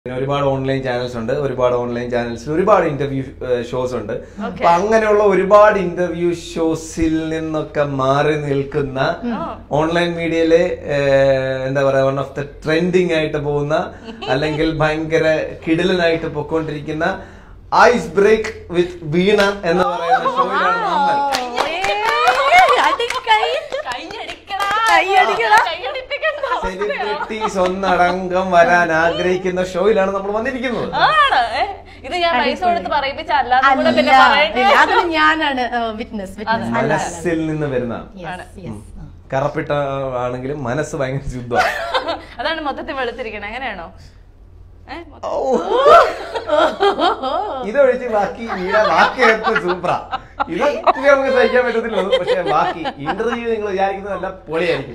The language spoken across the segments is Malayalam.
പിന്നെ ഒരുപാട് ഓൺലൈൻ ചാനൽസ് ഉണ്ട് ഒരുപാട് ഓൺലൈൻ ചാനൽസിൽ ഒരുപാട് ഇന്റർവ്യൂ ഷോസ് ഉണ്ട് അപ്പൊ അങ്ങനെയുള്ള ഒരുപാട് ഇന്റർവ്യൂ ഷോസിൽ നിന്നൊക്കെ മാറി നിൽക്കുന്ന ഓൺലൈൻ മീഡിയയിലെ എന്താ പറയാ വൺ ഓഫ് ദ ട്രെൻഡിങ് ആയിട്ട് പോകുന്ന അല്ലെങ്കിൽ ഭയങ്കര കിടിലനായിട്ട് പൊക്കോണ്ടിരിക്കുന്ന ഐസ് ബ്രേക്ക് വിത്ത് വീണ എന്ന് പറയുന്ന ഷോയിലാണ് നമ്മൾ സെലിബ്രിറ്റീസ് ഒന്നടങ്കം വരാൻ ആഗ്രഹിക്കുന്ന ഷോയിലാണ് നമ്മൾ വന്നിരിക്കുന്നത് ആണ് ഏ? ഇത് ഞാൻ പൈസ കൊടുത്ത് പറയിപ്പിച്ച അല്ലാതെ കൂടെ പിന്നെ അല്ല പറയട്ടെ ഇല്ല, അതിന് ഞാനാണ് വിറ്റ്നസ് വിറ്റ്നസ് അല്ല മനസ്സിൽ നിന്ന് വരുന്ന കറപ്പിട്ട ആണെങ്കിലും മനസ്സ് ഭയങ്കര ശുദ്ധമാണ് അതാണ് മൊത്തത്തിൽ വെളുത്തിരിക്കണേ അങ്ങനെയാണോ ഏ? ഇതൊഴിച്ച് ബാക്കി വീട ബാക്കി എടുത്ത് സൂപ്പറാ ഇത് ഇത്തിരി നമുക്ക് സഹിക്കാൻ പറ്റത്തില്ല പക്ഷെ ബാക്കി ഇന്റർവ്യൂ നിങ്ങൾ വിചാരിക്കുന്നതല്ല പൊളിയായിരിക്കും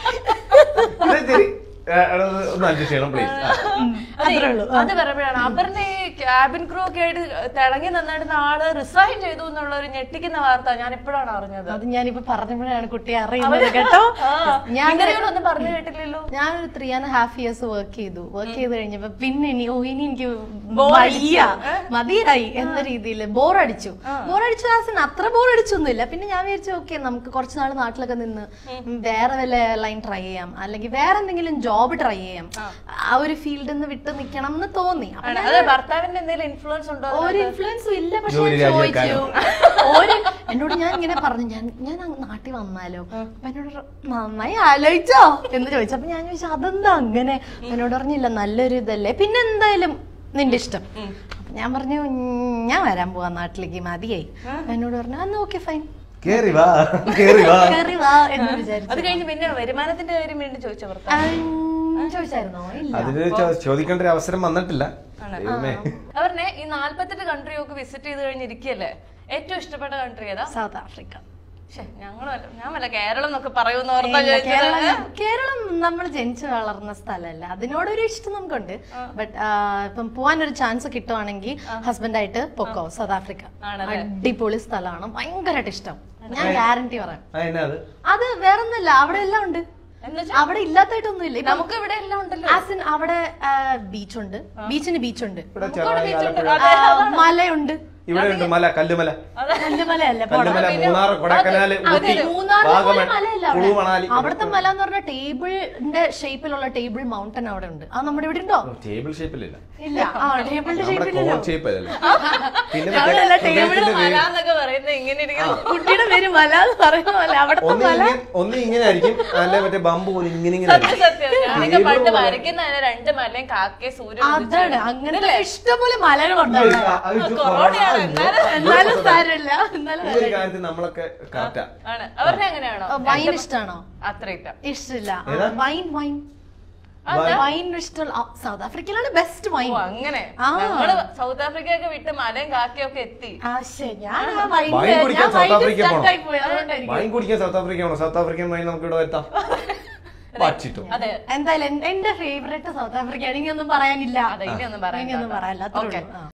ഇത് ഇത്തിരി, ഏ, എടാ, ഒന്ന് ഒന്ന് അഡ്ജസ്റ്റ് ചെയ്യണം പ്ലീസ് അതെ, അത് പറയുമ്പോഴാണ് അപർണ ക്യാബിൻ ക്രൂ ഒക്കെ ആയിട്ട് തിളങ്ങി നിന്നിടുന്ന ആള് റിസൈൻ ചെയ്തു എന്നുള്ള ഒരു ഞെട്ടിക്കുന്ന വാർത്ത ഞാൻ ഇപ്പോഴാണ് അറിഞ്ഞത് അത് ഞാനിപ്പോ പറഞ്ഞപ്പോഴാണ് കുട്ടി അറിയുന്നത് കേട്ടോ ഞാൻ ഇന്റർവ്യൂലൊന്നും പറഞ്ഞു കേട്ടില്ലല്ലോ ഞാനൊരു three and half years work ചെയ്തു വർക്ക് ചെയ്ത് കഴിഞ്ഞപ്പോ പിന്നെ ഇനി ഓ ഇനി എനിക്ക് Bore വയ്യ മതിയായി എന്ന രീതിയിൽ ബോറടിച്ചു ബോറടിച്ചു ആസിന് അത്ര ബോറടിച്ചൊന്നുമില്ല പിന്നെ ഞാൻ വിചാരിച്ചു ഓക്കെ നമുക്ക് കുറച്ച് നാൾ നാട്ടിലൊക്കെ നിന്ന് വേറെ വല്ല ലൈൻ ട്രൈ ചെയ്യാം അല്ലെങ്കിൽ വേറെ എന്തെങ്കിലും ജോബ് ട്രൈ ചെയ്യാം ആ ഒരു ഫീൽഡിൽ നിന്ന് വിട്ട് നിൽക്കണം എന്ന് തോന്നി അപ്പൊ ആണ്. അത് ഭർത്താവിന്റെ എന്തെങ്കിലും ഇൻഫ്ലുവൻസ് ഉണ്ടോ ഒരു ഇൻഫ്ലുവൻസും ഇല്ല പക്ഷെ ജോലി ഞാൻ രാജിവെക്കാനോ? ചോദിച്ചു ഒരു എന്നോട് ഞാൻ ഇങ്ങനെ പറഞ്ഞു ഞാൻ ഞാൻ അങ്ങ് നാട്ടിൽ വന്നാലോ അപ്പൊ എന്നോട് പറ- നന്നായി ആലോചിച്ചോ എന്ന് ചോദിച്ചു അപ്പൊ ഞാൻ ചോദിച്ചു അതെന്താ അങ്ങനെ എന്നോട് പറഞ്ഞില്ല നല്ലൊരു ഇതല്ലേ പിന്നെ എന്തായാലും നിന്റെ ഇഷ്ടം അപ്പൊ ഞാൻ പറഞ്ഞു "ഉം, ഞാൻ വരാൻ പോവാ നാട്ടിലേക്ക് മതിയായി അപ്പൊ എന്നോട് പറഞ്ഞു അന്ന് ഓക്കെ ഫൈൻ കേറി വാ കേറി വാ കയറി വാ എന്ന് വിചാരിച്ചു അത് കഴിഞ്ഞ് പിന്നെ വരുമാനത്തിന്റെ കാര്യം വീണ്ടും ചോദിച്ച ഭർത്താവ് ഉം, ചോദിച്ചായിരുന്നോ ഇല്ല അതിന് ചോ- ചോദിക്കേണ്ട ഒരു അവസരം വന്നിട്ടില്ല ദൈവമേ അവരുടെ ഈ നാല്പത്തെട്ട് കൺട്രി ഒക്കെ വിസിറ്റ് ചെയ്ത് കഴിഞ്ഞിരിക്കല്ലേ ഏറ്റവും ഇഷ്ടപ്പെട്ട കൺട്രി ഏതാ സൗത്ത് ആഫ്രിക്ക ശ്ശെ, ഞങ്ങള് വല്ല- ഞാൻ വല്ല കേരളം എന്നൊക്കെ പറയുമെന്ന് ഓർത്താ ഇല്ല, ചോദിച്ചത് കേരളം കേരളം നമ്മൾ ജനിച്ചു വളർന്ന സ്ഥലമല്ല അതിനോടൊരു ഇഷ്ടം നമുക്കുണ്ട് ബട്ട് ഇപ്പം പോവാൻ ഒരു ചാൻസ് കിട്ടുവാണെങ്കിൽ ഹസ്ബൻഡായിട്ട് പൊക്കോ സൗത്ത് ആഫ്രിക്ക ആണല്ലേ? അടിപൊളി സ്ഥലമാണ് ഭയങ്കരമായിട്ട് ഇഷ്ടം ഞാൻ ഗ്യാരണ്ടി പറയാം ആ, എന്നാ അത് അത് വേറൊന്നുമില്ല അവിടെ എല്ലാം ഉണ്ട് അവിടെ ഇല്ലാത്തായിട്ടൊന്നും ഇല്ല നമുക്ക് ഇവിടെ എല്ലാം ഉണ്ടല്ലോ ആസിൻ അവിടെ ബീച്ചുണ്ട് ബീച്ചിന് ബീച്ചുണ്ട് ഇവിടെ ചെറായി ആലപ്പുഴ മലയുണ്ട് ഇവിടെ ഉണ്ട് മല കല്ലുമല കല്ലുമലയല്ല കല്ലുമല മൂന്നാർ കൊടക്കനാല് ഊട്ടി മൂന്നാറിലെ പോലെ വാഗമൺ മലയല്ല കുളു അവിടെ മണാലി അവിടുത്തെ മല എന്ന് പറഞ്ഞ ടേബിളിന്റെ ഷേപ്പിലുള്ള ടേബിൾ മൗണ്ടൻ അവിടെ ഉണ്ട് അത് നമ്മുടെ ഇവിടെ ഉണ്ടോ ടേബിൾ ഷേപ്പിലില്ല ഇല്ല ആ ടേബിളിന്റെ നമ്മുടെ ഷേപ്പിലല്ലോ കോൺ ഷേപ്പ് അല്ലല്ലോ പിന്നെ അവിടെയല്ല, മറ്റേ table ഹൃദയത്തിന്റെ മല പേര് എന്നൊക്കെ പറയുന്നത് ഇങ്ങനെ ഇരിക്കുന്നു കുട്ടിയുടെ പേര് മല എന്ന് പറയുന്ന പോലെ അവിടുത്തെ ഒന്ന് മല ഇങ്ങനെ ഒന്ന് ഇങ്ങനെ ആയിരിക്കും അല്ലെ മറ്റേ ബമ്പ് പോലെ ഇങ്ങനെ ഇങ്ങനെ സത്യം ആയിരിക്കും സത്യം ഞാനൊക്കെ പണ്ട് വരയ്ക്കുന്ന രണ്ട് മലയും കാക്കയെ സൂര്യൻ അതാണ് അങ്ങനെ ഇഷ്ടംപോലെ മലകളുണ്ട് അവിടെ. അത് ഇത് കൊറോണയാണ് എന്നാലും എന്നാലും സാരമില്ല എന്നാലും ഈ ഒരു കാര്യത്തിൽ നമ്മളൊക്കെ കറക്റ്റാ ആണ് അവരുടെ അങ്ങനെയാണോ വൈൻ ഇഷ്ടമാണോ അത്ര ഇല്ല ഇഷ്ടമില്ല ഏതാ? വൈൻ വൈൻ വൈൻ ഇഷ്ടമുള്ള ആ, സൗത്ത് ആഫ്രിക്കയിലാണ് ബെസ്റ്റ് വൈൻ ഓ അങ്ങനെ ആ. ഞങ്ങള് സൗത്ത് ആഫ്രിക്കയൊക്കെ വിട്ട് മലയും കാക്കയും ഒക്കെ എത്തി ആ ശരി ഞാൻ ആ വൈൻ വൈൻ കുടിക്കാൻ ഞാൻ സൗത്ത് വൈൻ ആഫ്രിക്ക stuck പോണം. ആയി പോയി അതുകൊണ്ടായിരിക്കും വൈൻ കുടിക്കാൻ സൗത്ത് ആഫ്രിക്ക ആണോ സൗത്ത് ആഫ്രിക്കൻ വൈൻ നമുക്ക് ഇവിടെ എത്താം പറ്റിട്ടു അതെ എന്തായാലും എൻ- എന്റെ ഫേവറേറ്റ് സൗത്ത് ആഫ്രിക്ക ഇനിയൊന്നും പറയാനില്ല അതെ ഇനിയൊന്നും പറയാൻ ഇനിയൊന്നും പറയാനില്ല അത്രേ ഓക്കെ ഉള്ളൂ. ആ.